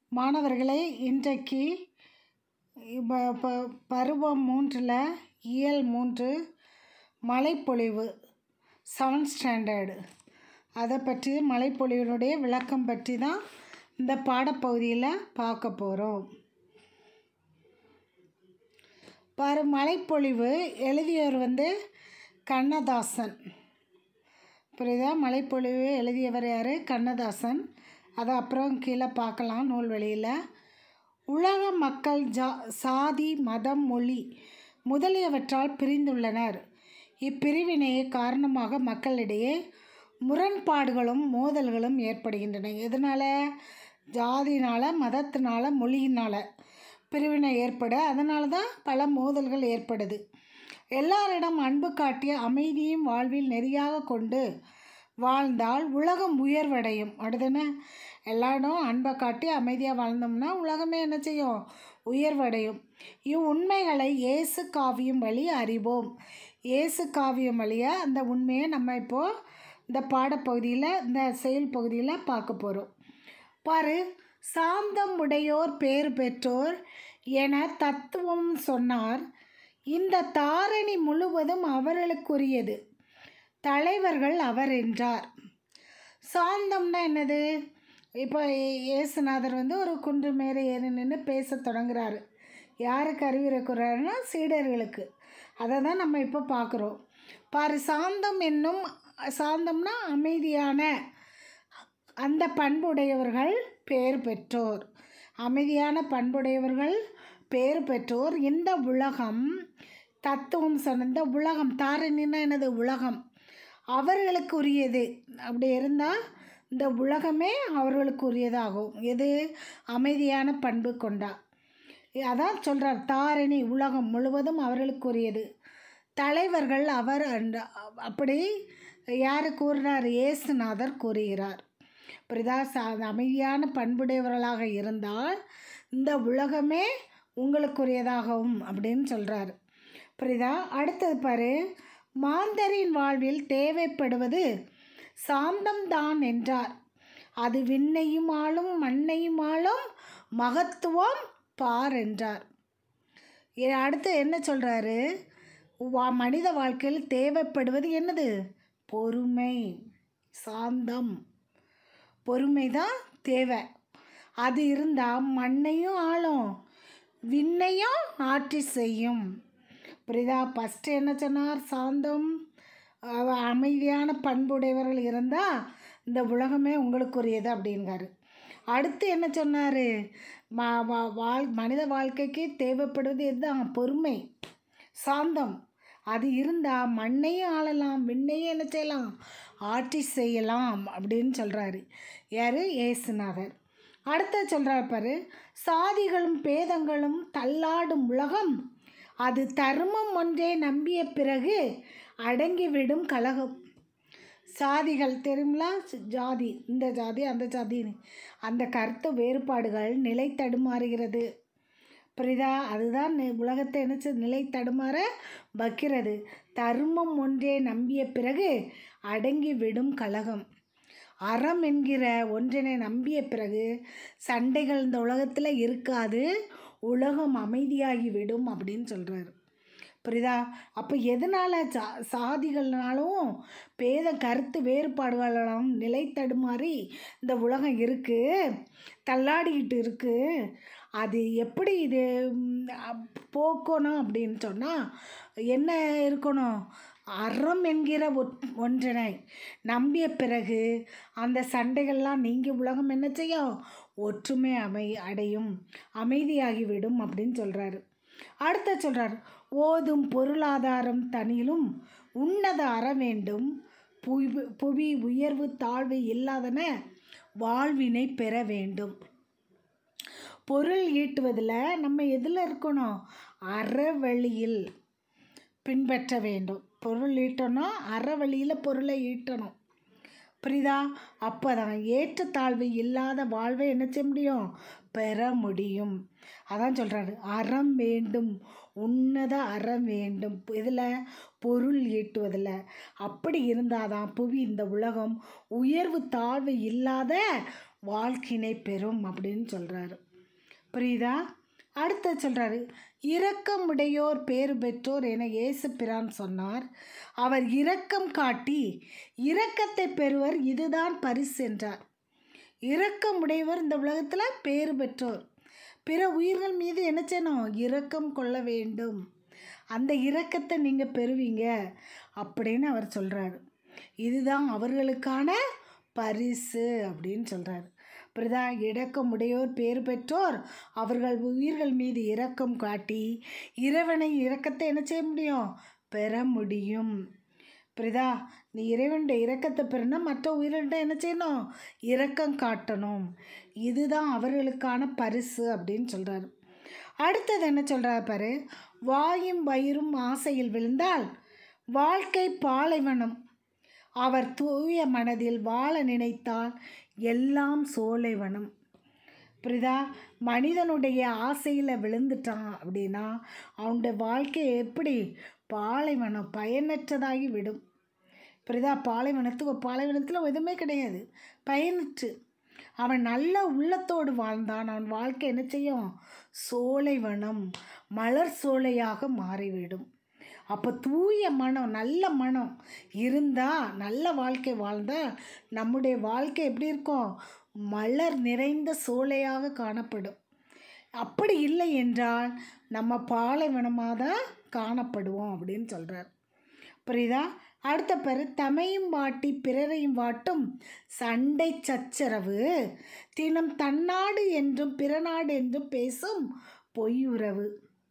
மாணவர்களே இன்றைக்கு ப- ப- பருவம் மூன்றில் இயல் மூன்று மழைப்பொழிவு செவன்த் ஸ்டாண்டர்டு அதை பற்றி மழைப்பொழிவினுடைய விளக்கம் பற்றி தான் இந்த பாடப்பகுதியில் பார்க்க போகிறோம் பாரு மழைப்பொழிவு எழுதியவர் வந்து கண்ணதாசன் புரியுதா மழைப்பொழிவு எழுதியவர் யார் கண்ணதாசன் அதை அப்புறம் கீழே பார்க்கலாம் நூல்வெளியில் உலக மக்கள் ஜா சாதி மதம் மொழி முதலியவற்றால் பிரிந்துள்ளனர் இப்பிரிவினையை காரணமாக மக்களிடையே முரண்பாடுகளும் மோதல்களும் ஏற்படுகின்றன எதனால் ஜாதினால் மதத்தினால மொழியினால் பிரிவினை ஏற்பட அதனால தான் பல மோதல்கள் ஏற்படுது எல்லாரிடம் அன்பு காட்டிய அமைதியும் வாழ்வில் நெறியாக கொண்டு வாழ்ந்தால் உலகம் உயர்வடையும் அடுத்தன எல்லாரும் அன்பை காட்டி அமைதியாக வாழ்ந்தோம்னா உலகமே என்ன செய்யும் உயர்வடையும் இவ்வுண்மைகளை இயேசு காவியம் வழி அறிவோம் இயேசு காவியம் வழியாக அந்த உண்மையை நம்ம இப்போது இந்த பாடப்பகுதியில் இந்த செயல் பகுதியில் பார்க்க போகிறோம் பாரு சாந்தம் உடையோர் பேர் பெற்றோர் என தத்துவம் சொன்னார் இந்த தாரணி முழுவதும் அவர்களுக்குரியது தலைவர்கள் அவர் என்றார் சாந்தம்னா என்னது இப்போ இயேசுநாதர் வந்து ஒரு குன்று மேலே ஏறி நின்று பேச தொடங்குறாரு யாருக்கு அறிவுரைக்கிறாருன்னா சீடர்களுக்கு அதை தான் நம்ம இப்போ பார்க்குறோம் பாரு சாந்தம் என்னும் சாந்தம்னா அமைதியான அந்த பண்புடையவர்கள் பேர் பெற்றோர் அமைதியான பண்புடையவர்கள் பேர் பெற்றோர் இந்த உலகம் தத்துவம் சொன்ன இந்த உலகம் தாரணின்னா என்னது உலகம் அவர்களுக்கு உரியது அப்படி இருந்தால் இந்த உலகமே அவர்களுக்கு உரியதாகும் எது அமைதியான பண்பு கொண்டா அதான் சொல்கிறார் தாரணி உலகம் முழுவதும் அவர்களுக்குரியது தலைவர்கள் அவர் அன்ற அப்படி யார் கூறுறார் இயேசுநாதர் கூறுகிறார் புரிதா சா அமைதியான பண்புடையவர்களாக இருந்தால் இந்த உலகமே உங்களுக்குரியதாகவும் அப்படின்னு சொல்கிறார் புரியுதா அடுத்தது பாரு மாந்தரின் வாழ்வில் தேவைப்படுவது சாந்தம்தான் என்றார் அது விண்ணையும் ஆளும் மண்ணையும் ஆளும் மகத்துவம் பார் என்றார் இ- அடுத்து என்ன சொல்கிறாரு வா மனித வாழ்க்கையில் தேவைப்படுவது என்னது பொறுமை சாந்தம் பொறுமை தான் தேவை அது இருந்தால் மண்ணையும் ஆளும் விண்ணையும் ஆட்சி செய்யும் புரியுதா ஃபஸ்ட்டு என்ன சொன்னார் சாந்தம் அவ- அமைதியான பண்புடையவர்கள் இருந்தால் இந்த உலகமே உங்களுக்குரியது அப்படிங்காரு அடுத்து என்ன சொன்னார் மா வா- வாழ் மனித வாழ்க்கைக்கு தேவைப்படுவது இதுதான் பொறுமை சாந்தம் அது இருந்தால் மண்ணையும் ஆளலாம் விண்ணையும் என்ன செய்யலாம் ஆட்சி செய்யலாம் அப்படின்னு சொல்கிறாரு யார் ஏசுநாதர் அடுத்த சொல்கிறார் பாரு சாதிகளும் பேதங்களும் தள்ளாடும் உலகம் அது தர்மம் ஒன்றே நம்பிய பிறகு அடங்கிவிடும் கலகம் சாதிகள் தெரியுங்களா ஜாதி இந்த ஜாதி அந்த ஜாதின்னு அந்த கருத்து வேறுபாடுகள் நிலை தடுமாறுகிறது புரியுதா அதுதான் நி- உலகத்தை நினச்சி நிலை தடுமாற வைக்கிறது தர்மம் ஒன்றே நம்பிய பிறகு அடங்கி விடும் கலகம் அறம் என்கிற ஒன்றினை நம்பிய பிறகு சண்டைகள் இந்த உலகத்தில் இருக்காது உலகம் அமைதியாகி விடும் அப்படின்னு சொல்கிறாரு புரியுதா அப்போ எதனால் சா சாதிகள்னாலும் பேத கருத்து வேறுபாடுகளாலும் நிலை தடுமாறி இந்த உலகம் இருக்குது தள்ளாடிக்கிட்டு இருக்குது அது எப்படி இது ம், அப்- போக்கணும் அப்படின்னு சொன்னால் என்ன இருக்கணும் அறம் என்கிற ஒட்- ஒன்றினை நம்பிய பிறகு அந்த சண்டைகள்லாம் நீங்கி உலகம் என்ன செய்யும் ஒற்றுமை அமை அடையும் அமைதியாகிவிடும் அப்படின்னு சொல்கிறாரு அடுத்த சொல்கிறார் ஓதும் பொருளாதாரம் தனிலும் உன்னத அற வேண்டும் புவி புவி உயர்வு தாழ்வு இல்லாதன வாழ்வினை பெற வேண்டும் பொருள் ஈட்டுவதில் நம்ம எதில் இருக்கணும் அறவழியில் பின்பற்ற வேண்டும் பொருள் ஈட்டணும் அறவழியில் பொருளை ஈட்டணும் புரியுதா அப்போ தான் ஏற்றத்தாழ்வு இல்லாத வாழ்வை என்ன செய்ய முடியும் பெற முடியும் அதான் சொல்கிறாரு அறம் வேண்டும் உன்னத அறம் வேண்டும் இதில் பொருள் ஈட்டுவதில் அப்படி இருந்தால் தான் புவி இந்த உலகம் உயர்வு தாழ்வு இல்லாத வாழ்க்கினை பெறும் அப்படின்னு சொல்கிறாரு புரியுதா அடுத்து சொல்கிறாரு இரக்கமுடையோர் பேறு பெற்றோர் என இயேசு பிரான் சொன்னார் அவர் இரக்கம் காட்டி இரக்கத்தை பெறுவர் இதுதான் பரிசு என்றார் இரக்கமுடையவர் இந்த உலகத்தில் பேறு பெற்றோர் பிற உயிர்கள் மீது என்ன செய்யணும் இரக்கம் கொள்ள வேண்டும் அந்த இரக்கத்தை நீங்கள் பெறுவீங்க அப்படின்னு அவர் சொல்கிறாரு இதுதான் அவர்களுக்கான பரிசு அப்படின்னு சொல்கிறாரு புரியுதா இடக்கமுடையோர் பேறு பெற்றோர் அவர்கள் உயிர்கள் மீது இரக்கம் காட்டி இறைவனை இரக்கத்தை என்ன செய்ய முடியும் பெற முடியும் புரியுதா நீ இறைவனுடைய இரக்கத்தை பெறணும் மற்ற உயிரிட்ட என்ன செய்யணும் இரக்கம் காட்டணும் இதுதான் அவர்களுக்கான பரிசு அப்படின்னு சொல்கிறாரு அடுத்தது என்ன சொல்கிறார் பாரு வாயும் வயிறும் ஆசையில் விழுந்தால் வாழ்க்கை பாலைவனம் அவர் தூய மனதில் வாழ நினைத்தால் எல்லாம் சோலைவனம் புரியுதா மனிதனுடைய ஆசையில் விழுந்துட்டான் அப்படின்னா அவனுடைய வாழ்க்கை எப்படி பாலைவனம் பயனற்றதாகி விடும் புரியுதா பாலைவனத்துக்கு பாலைவனத்தில் எதுவுமே கிடையாது பயனற்று அவன் நல்ல உள்ளத்தோடு வாழ்ந்தான் அவன் வாழ்க்கை என்ன செய்யும் சோலைவனம் மலர் சோலையாக மாறிவிடும் அப்போ தூய மனம் நல்ல மனம் இருந்தால் நல்ல வாழ்க்கை வாழ்ந்தால் நம்முடைய வாழ்க்கை எப்படி இருக்கும் மலர் நிறைந்த சோலையாக காணப்படும் அப்படி இல்லை என்றால் நம்ம பாலைவனமாக தான் காணப்படுவோம் அப்படின்னு சொல்கிறார் புரியுதா அடுத்த பேர் தமையும் வாட்டி பிறரையும் வாட்டும் சண்டை சச்சரவு தினம் தன்னாடு என்றும் பிறநாடு என்றும் பேசும் பொய்யுறவு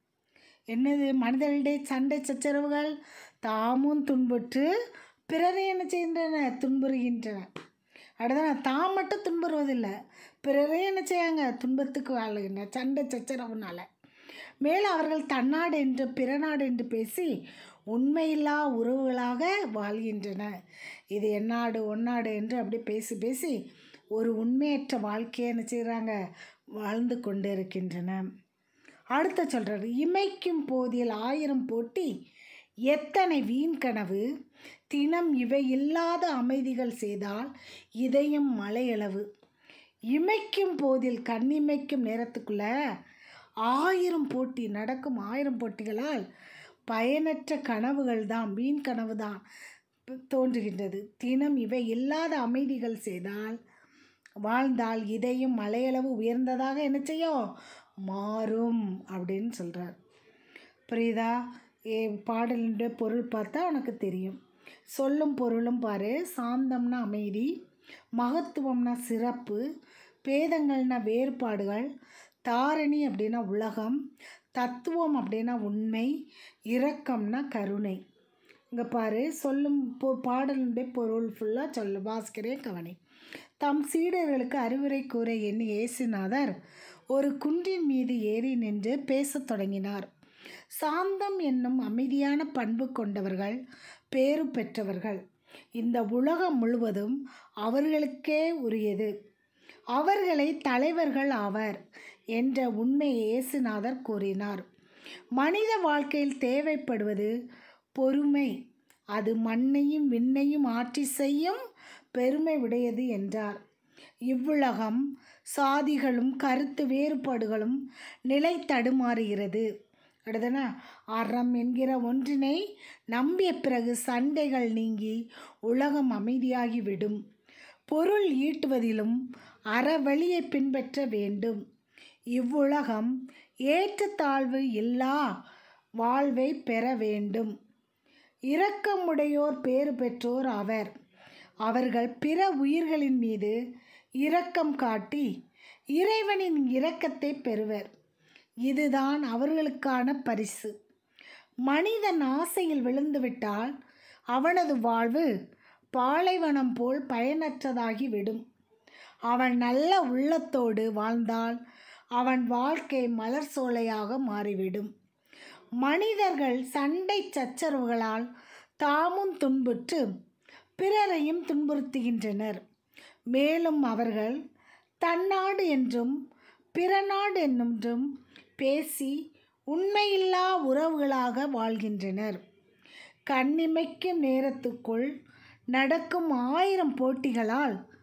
என்னது மனிதர்களிடையே சண்டை சச்சரவுகள் தாமும் துன்புற்று பிறரை என்ன செய்கின்றன துன்புறுகின்றன அடுத்ததான் தாம் மட்டும் துன்புறுவதில்லை பிறரே என்ன செய்யாங்க துன்பத்துக்கு வாழுகின்ற சண்டை சச்சரவுனால மேலும் அவர்கள் தன்னாடு என்று பிறநாடு என்று பேசி உண்மையில்லா உறவுகளாக வாழ்கின்றன இது என்னாடு ஒன்னாடு என்று அப்படி பேசி பேசி ஒரு உண்மையற்ற வாழ்க்கையை என்ன செய்கிறாங்க வாழ்ந்து கொண்டு இருக்கின்றன அடுத்த சொல்கிறாரு இமைக்கும் போதில் ஆயிரம் போட்டி எத்தனை வீண் கனவு தினம் இவை இல்லாத அமைதிகள் செய்தால் இதயம் மலையளவு இமைக்கும் போதில் கண்ணிமைக்கும் நேரத்துக்குள்ள ஆயிரம் போட்டி நடக்கும் ஆயிரம் போட்டிகளால் பயனற்ற கனவுகள் தான் வீண் கனவு தான் தோன்றுகின்றது தினம் இவை இல்லாத அமைதிகள் செய்தால் வாழ்ந்தால் இதயம் மலையளவு உயர்ந்ததாக என்ன செய்யும் மாறும் அப்படின்னு சொல்கிறார் புரியுதா ஏ பாடலுடைய பொருள் பார்த்தா உனக்கு தெரியும் சொல்லும் பொருளும் பாரு சாந்தம்னா அமைதி மகத்துவம்னா சிறப்பு பேதங்கள்னா வேறுபாடுகள் தாரணி அப்படின்னா உலகம் தத்துவம் அப்படின்னா உண்மை இரக்கம்னா கருணை இங்கே பாரு சொல்லும் பொ பாடலுடைய பொருள் ஃபுல்லாக சொல்லு வாசிக்கிறேன் கவனி தம் சீடர்களுக்கு அறிவுரை கூற எண்ணி இயேசுநாதர் ஒரு குன்றின் மீது ஏறி நின்று பேசத் தொடங்கினார் சாந்தம் என்னும் அமைதியான பண்பு கொண்டவர்கள் பேறு பெற்றவர்கள் இந்த உலகம் முழுவதும் அவர்களுக்கே உரியது அவர்களை தலைவர்கள் ஆவர் என்ற உண்மையை இயேசுநாதர் கூறினார் மனித வாழ்க்கையில் தேவைப்படுவது பொறுமை அது மண்ணையும் விண்ணையும் ஆட்சி செய்யும் பெருமை உடையது என்றார் இவ்வுலகம் சாதிகளும் கருத்து வேறுபாடுகளும் நிலை தடுமாறுகிறது அடுத்தனா அறம் என்கிற ஒன்றினை நம்பிய பிறகு சண்டைகள் நீங்கி உலகம் அமைதியாகிவிடும் பொருள் ஈட்டுவதிலும் அறவழியை பின்பற்ற வேண்டும் இவ்வுலகம் ஏற்றத்தாழ்வு இல்லா வாழ்வை பெற வேண்டும் இரக்கமுடையோர் பேறு பெற்றோர் அவர் அவர்கள் பிற உயிர்களின் மீது இரக்கம் காட்டி இறைவனின் இரக்கத்தை பெறுவர் இதுதான் அவர்களுக்கான பரிசு மனிதன் ஆசையில் விழுந்துவிட்டால் அவனது வாழ்வு பாலைவனம் போல் பயனற்றதாகி விடும் அவன் நல்ல உள்ளத்தோடு வாழ்ந்தால் அவன் வாழ்க்கை மலர் சோலையாக மாறிவிடும் மனிதர்கள் சண்டை சச்சரவுகளால் தாமும் துன்புற்று பிறரையும் துன்புறுத்துகின்றனர் மேலும் அவர்கள் தன்னாடு என்றும் பிறநாடு என்றும் பேசி உண்மையில்லா உறவுகளாக வாழ்கின்றனர் கண்ணிமைக்கும் நேரத்துக்குள் நடக்கும் ஆயிரம் போட்டிகளால்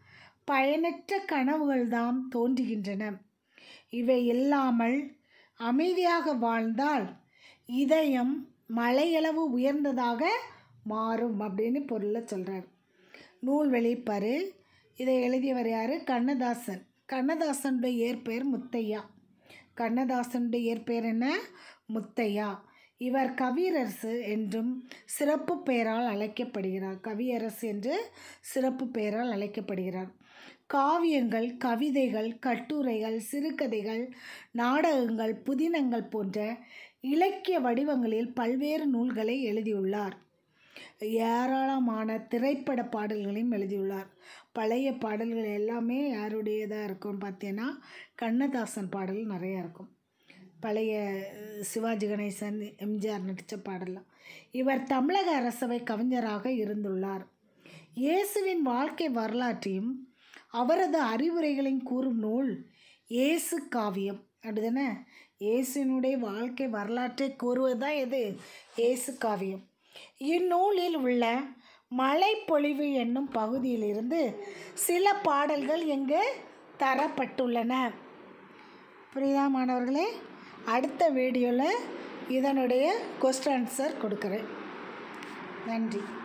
பயனற்ற கனவுகள்தாம் தோன்றுகின்றன இவை இல்லாமல் அமைதியாக வாழ்ந்தால் இதயம் மலையளவு உயர்ந்ததாக மாறும் அப்படின்னு பொருளை சொல்கிறார் நூல் வெளிப்பாரு இதை எழுதியவர் யார் கண்ணதாசன் கண்ணதாசனுடைய இயற்பெயர் முத்தையா கண்ணதாசனுடைய இயற்பெயர் என்ன முத்தையா இவர் கவியரசு என்றும் சிறப்பு பெயரால் அழைக்கப்படுகிறார் கவியரசு என்று சிறப்பு பெயரால் அழைக்கப்படுகிறார் காவியங்கள் கவிதைகள் கட்டுரைகள் சிறுகதைகள் நாடகங்கள் புதினங்கள் போன்ற இலக்கிய வடிவங்களில் பல்வேறு நூல்களை எழுதியுள்ளார் ஏராளமான திரைப்பட பாடல்களையும் எழுதியுள்ளார் பழைய பாடல்கள் எல்லாமே யாருடையதாக இருக்கும் பார்த்தீங்கன்னா கண்ணதாசன் பாடல் நிறையா இருக்கும் பழைய அஹ், சிவாஜி கணேசன் எம்ஜிஆர் நடித்த பாடலாம் இவர் தமிழக அரசவை கவிஞராக இருந்துள்ளார் இயேசுவின் வாழ்க்கை வரலாற்றையும் அவரது அறிவுரைகளையும் கூறும் நூல் இயேசு காவியம் அப்படிதானே இயேசுனுடைய வாழ்க்கை வரலாற்றை கூறுவதுதான் எது இயேசு காவியம் இந்நூலில் உள்ள மழைப்பொழிவு என்னும் பகுதியிலிருந்து சில பாடல்கள் இங்கு தரப்பட்டுள்ளன புரியுதா மாணவர்களே அடுத்த வீடியோவில் இதனுடைய கொஸ்டின் ஆன்சர் கொடுக்குறேன் நன்றி